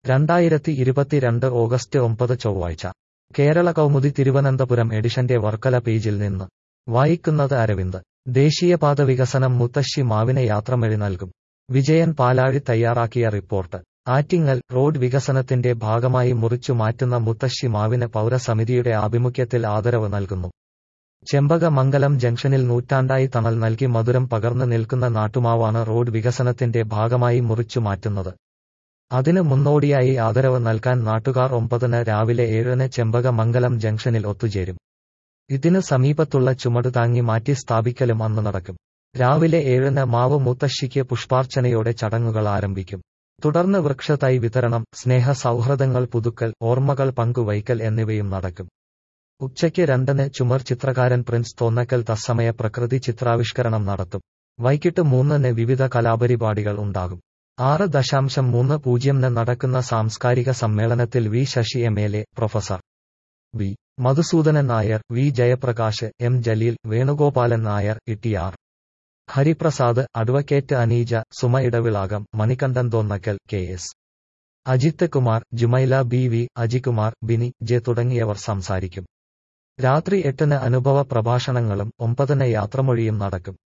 രണ്ടായിരത്തി ഇരുപത്തിരണ്ട് ഓഗസ്റ്റ് ഒമ്പത് ചൊവ്വാഴ്ച കേരള കൗമുദി തിരുവനന്തപുരം എഡിഷന്റെ വർക്കല പേജിൽ നിന്ന് വായിക്കുന്നത് അരവിന്ദ് ദേശീയപാത വികസനം മുത്തശ്ശി മാവിന് യാത്രമഴി നൽകും വിജയൻ പാലാഴി തയ്യാറാക്കിയ റിപ്പോർട്ട് ആറ്റിങ്ങൽ റോഡ് വികസനത്തിന്റെ ഭാഗമായി മുറിച്ചു മാറ്റുന്ന മുത്തശ്ശി മാവിന് പൗരസമിതിയുടെ ആഭിമുഖ്യത്തിൽ ആദരവ് നൽകുന്നു ചെമ്പകമംഗലം ജംഗ്ഷനിൽ നൂറ്റാണ്ടായി തണൽ നൽകി മധുരം പകർന്നു നിൽക്കുന്ന നാട്ടുമാവാണ് റോഡ് വികസനത്തിന്റെ ഭാഗമായി മുറിച്ചു മാറ്റുന്നത് അതിന് മുന്നോടിയായി ആദരവ് നൽകാൻ നാട്ടുകാർ ഒമ്പതിന് രാവിലെ ഏഴിന് ചെമ്പകമംഗലം ജംഗ്ഷനിൽ ഒത്തുചേരും ഇതിന് സമീപത്തുള്ള ചുമട് താങ്ങി മാറ്റി സ്ഥാപിക്കലും അന്ന് നടക്കും രാവിലെ ഏഴിന് മാവ് മുത്തശ്ശിക്ക് പുഷ്പാർച്ചനയോടെ ചടങ്ങുകൾ ആരംഭിക്കും തുടർന്ന് വൃക്ഷതൈ വിതരണം സ്നേഹ സൗഹൃദങ്ങൾ പുതുക്കൽ ഓർമ്മകൾ പങ്കുവയ്ക്കൽ എന്നിവയും നടക്കും ഉച്ചയ്ക്ക് രണ്ടിന് ചുമർ ചിത്രകാരൻ പ്രിൻസ് തോന്നക്കൽ തത്സമയ പ്രകൃതി ചിത്രാവിഷ്കരണം നടത്തും വൈകിട്ട് മൂന്നിന് വിവിധ കലാപരിപാടികൾ ഉണ്ടാകും ആറ് ദശാംശം മൂന്ന് പൂജ്യംന് നടക്കുന്ന സാംസ്കാരിക സമ്മേളനത്തിൽ V Sasi M L A professor V Madhusoodanan Nair V Jayaprakash M Jaleel Venugopalan Nair Ittiyar Hariprasad advocate Aneeja Suma Edavilakam Manikandan Thonnakkal K S Ajith Kumar Jumaila B V Ajikumar Bini J തുടങ്ങിയവർ സംസാരിക്കും രാത്രി എട്ടിന് അനുഭവ പ്രഭാഷണങ്ങളും ഒമ്പതിന് യാത്രമൊഴിയും നടക്കും